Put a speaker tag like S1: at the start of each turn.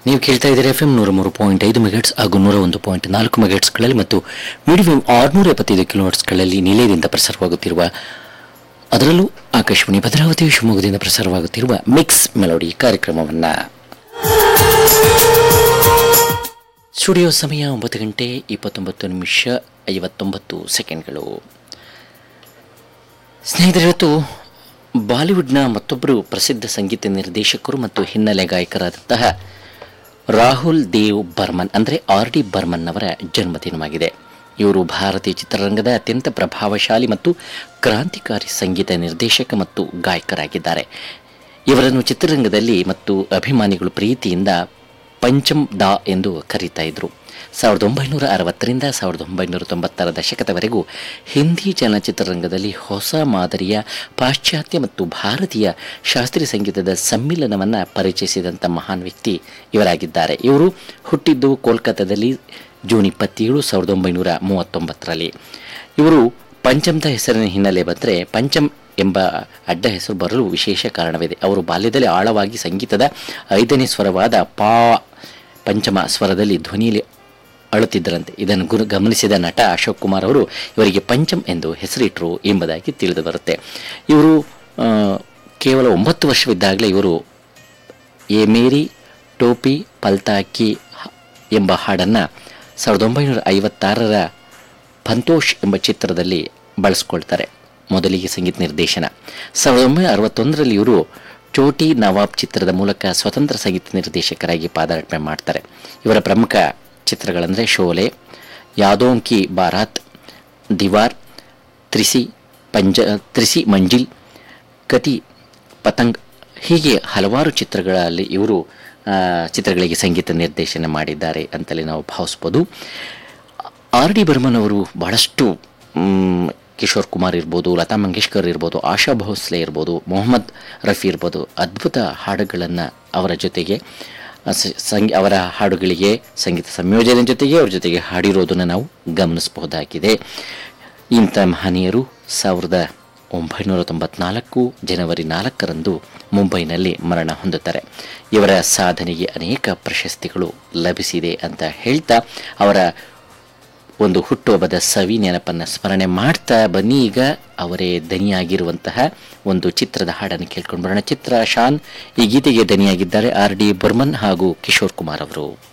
S1: ನೀವು ಕೇಳ್ತಾ ಇದ್ದೀರಿ ಎಫ್ ಎಂ ನೂರ ಮೂರು ಪಾಯಿಂಟ್ ಐದು ಮೆಗಾಟ್ಸ್ ಹಾಗೂ ನೂರ ಒಂದು ಪಾಯಿಂಟ್ ನಾಲ್ಕು ಮೆಗಾಟ್ಸ್ಗಳಲ್ಲಿ ಮತ್ತು ಮೀಡಿಯಂ ಆರುನೂರ ಎಪ್ಪತ್ತೈದು ಕಿಲೋಹರ್ಟ್ಸ್ಗಳಲ್ಲಿ ನಿಲಯದಿಂದ ಪ್ರಸಾರವಾಗುತ್ತಿರುವ ಅದರಲ್ಲೂ ಆಕಾಶವಾಣಿ ಭದ್ರಾವತಿ ಶಿವಮೊಗ್ಗದಿಂದ ಪ್ರಸಾರವಾಗುತ್ತಿರುವ ಮಿಕ್ಸ್ ಮೆಲೋಡಿ ಕಾರ್ಯಕ್ರಮವನ್ನು ಸ್ಟುಡಿಯೋ ಸಮಯ ಒಂಬತ್ತು ಗಂಟೆ ಇಪ್ಪತ್ತೊಂಬತ್ತು ನಿಮಿಷ ಐವತ್ತೊಂಬತ್ತು ಸೆಕೆಂಡ್ಗಳು ಸ್ನೇಹಿತರೆ ಇವತ್ತು ಬಾಲಿವುಡ್ನ ಮತ್ತೊಬ್ಬರು ಪ್ರಸಿದ್ಧ ಸಂಗೀತ ನಿರ್ದೇಶಕರು ಮತ್ತು ಹಿನ್ನೆಲೆ ಗಾಯಕರಾದಂತಹ ರಾಹುಲ್ ದೇವ್ ಬರ್ಮನ್ ಅಂದರೆ ಆರ್ ಡಿ ಬರ್ಮನ್ ಅವರ ಜನ್ಮದಿನವಾಗಿದೆ ಇವರು ಭಾರತೀಯ ಚಿತ್ರರಂಗದ ಅತ್ಯಂತ ಪ್ರಭಾವಶಾಲಿ ಮತ್ತು ಕ್ರಾಂತಿಕಾರಿ ಸಂಗೀತ ನಿರ್ದೇಶಕ ಮತ್ತು ಗಾಯಕರಾಗಿದ್ದಾರೆ ಇವರನ್ನು ಚಿತ್ರರಂಗದಲ್ಲಿ ಮತ್ತು ಅಭಿಮಾನಿಗಳು ಪ್ರೀತಿಯಿಂದ ಪಂಚಮ್ ದಾ ಎಂದು ಕರೀತಾ ಇದ್ರು ಸಾವಿರದ ಒಂಬೈನೂರ ಅರವತ್ತರಿಂದ ಸಾವಿರದ ಒಂಬೈನೂರ ತೊಂಬತ್ತರ ದಶಕದವರೆಗೂ ಹಿಂದಿ ಚಲನಚಿತ್ರರಂಗದಲ್ಲಿ ಹೊಸ ಮಾದರಿಯ ಪಾಶ್ಚಾತ್ಯ ಮತ್ತು ಭಾರತೀಯ ಶಾಸ್ತ್ರೀಯ ಸಂಗೀತದ ಸಮ್ಮಿಲನವನ್ನು ಪರಿಚಯಿಸಿದಂಥ ಮಹಾನ್ ವ್ಯಕ್ತಿ ಇವರಾಗಿದ್ದಾರೆ ಇವರು ಹುಟ್ಟಿದ್ದು ಕೋಲ್ಕತ್ತಾದಲ್ಲಿ ಜೂನ್ ಇಪ್ಪತ್ತೇಳು ಸಾವಿರದ ಒಂಬೈನೂರ ಮೂವತ್ತೊಂಬತ್ತರಲ್ಲಿ ಇವರು ಪಂಚಮ್ದ ಹೆಸರಿನ ಹಿನ್ನೆಲೆ ಬಂದರೆ ಪಂಚಮ್ ಎಂಬ ಅಡ್ಡ ಹೆಸರು ಬರಲು ವಿಶೇಷ ಕಾರಣವಿದೆ ಅವರು ಬಾಲ್ಯದಲ್ಲಿ ಆಳವಾಗಿ ಸಂಗೀತದ ಐದನೇ ಸ್ವರವಾದ ಪಾ ಪಂಚಮ ಸ್ವರದಲ್ಲಿ ಧ್ವನಿಯಲ್ಲಿ ಅಳುತ್ತಿದ್ದರಂತೆ ಇದನ್ನು ಗುರು ಗಮನಿಸಿದ ನಟ ಅಶೋಕ್ ಕುಮಾರ್ ಅವರು ಇವರಿಗೆ ಪಂಚಮ್ ಎಂದು ಹೆಸರಿಟ್ಟರು ಎಂಬುದಾಗಿ ತಿಳಿದು ಬರುತ್ತೆ ಇವರು ಆ, ಕೇವಲ ಒಂಬತ್ತು ವರ್ಷವಿದ್ದಾಗಲೇ ಇವರು ಎ ಮೇರಿ ಟೋಪಿ ಪಲ್ತಾಕಿ ಹ- ಎಂಬ ಹಾಡನ್ನು ಸಾವಿರದ ಒಂಬೈನೂರ ಐವತ್ತಾರರ ಫಂತೋಷ್ ಎಂಬ ಚಿತ್ರದಲ್ಲಿ ಬಳಸ್ಕೊಳ್ತಾರೆ ಮೊದಲಿಗೆ ಸಂಗೀತ ನಿರ್ದೇಶನ ಸಾವಿರದ ಒಂಬೈನೂರ ಅರವತ್ತೊಂದರಲ್ಲಿ ಇವರು ಚೋಟಿ ನವಾಬ್ ಚಿತ್ರದ ಮೂಲಕ ಸ್ವತಂತ್ರ ಸಂಗೀತ ನಿರ್ದೇಶಕರಾಗಿ ಪಾದಾರ್ಪಣೆ ಮಾಡ್ತಾರೆ ಇವರ ಪ್ರಮುಖ ಚಿತ್ರಗಳಂದರೆ ಶೋಲೆ ಯಾದೋಂ ಕಿ ಬಾರಾತ್ ದಿವಾರ್ ತ್ರಿಸಿ ಪಂಜ ತ್ರಿಸಿ ಮಂಜಿಲ್ ಕತಿ ಪತಂಗ್ ಹೀಗೆ ಹಲವಾರು ಚಿತ್ರಗಳಲ್ಲಿ ಇವರು ಆ, ಚಿತ್ರಗಳಿಗೆ ಸಂಗೀತ ನಿರ್ದೇಶನ ಮಾಡಿದ್ದಾರೆ ಅಂತಲೇ ನಾವು ಭಾವಿಸ್ಬೋದು ಆರ್ ಡಿ ಬರ್ಮನ್ ಅವರು ಬಹಳಷ್ಟು ಮ್, ಕಿಶೋರ್ ಕುಮಾರ್ ಇರ್ಬೋದು ಲತಾ ಮಂಗೇಶ್ಕರ್ ಇರ್ಬೋದು ಆಶಾ ಭೋಸ್ಲೆ ಇರ್ಬೋದು ಮೊಹಮ್ಮದ್ ರಫಿ ಇರ್ಬೋದು ಅದ್ಭುತ ಹಾಡುಗಳನ್ನು ಅವರ ಜೊತೆಗೆ ಆ, ಸ- ಸಂಗಿ ಅವರ ಹಾಡುಗಳಿಗೆ ಸಂಗೀತ ಸಂಯೋಜನೆ ಜೊತೆಗೆ ಅವ್ರ ಜೊತೆಗೆ ಹಾಡಿರೋದನ್ನು ನಾವು ಗಮನಿಸಬಹುದಾಗಿದೆ ಇಂಥ ಮಹನೀಯರು ಸಾವಿರದ ಒಂಬೈನೂರ ತೊಂಬತ್ನಾಲ್ಕು ಜನವರಿ ನಾಲ್ಕರಂದು ಮುಂಬೈನಲ್ಲಿ ಮರಣ ಹೊಂದುತ್ತಾರೆ ಇವರ ಸಾಧನೆಗೆ ಅನೇಕ ಪ್ರಶಸ್ತಿಗಳು ಲಭಿಸಿದೆ ಅಂತ ಹೇಳ್ತಾ ಅವರ ಒಂದು ಹುಟ್ಟುಹಬ್ಬದ ಸವಿ ನೆನಪನ್ನು ಸ್ಮರಣೆ ಮಾಡ್ತಾ ಬನ್ನಿ ಈಗ ಅವರೇ ದನಿಯಾಗಿರುವಂತಹ ಒಂದು ಚಿತ್ರದ ಹಾಡನ್ನು ಕೇಳ್ಕೊಂಡು ಬರೋಣ ಚಿತ್ರ ಶಾನ್ ಈ ಗೀತೆಗೆ ದನಿಯಾಗಿದ್ದಾರೆ ಆರ್ ಡಿ ಬರ್ಮನ್ ಹಾಗೂ ಕಿಶೋರ್ ಕುಮಾರ್ ಅವರು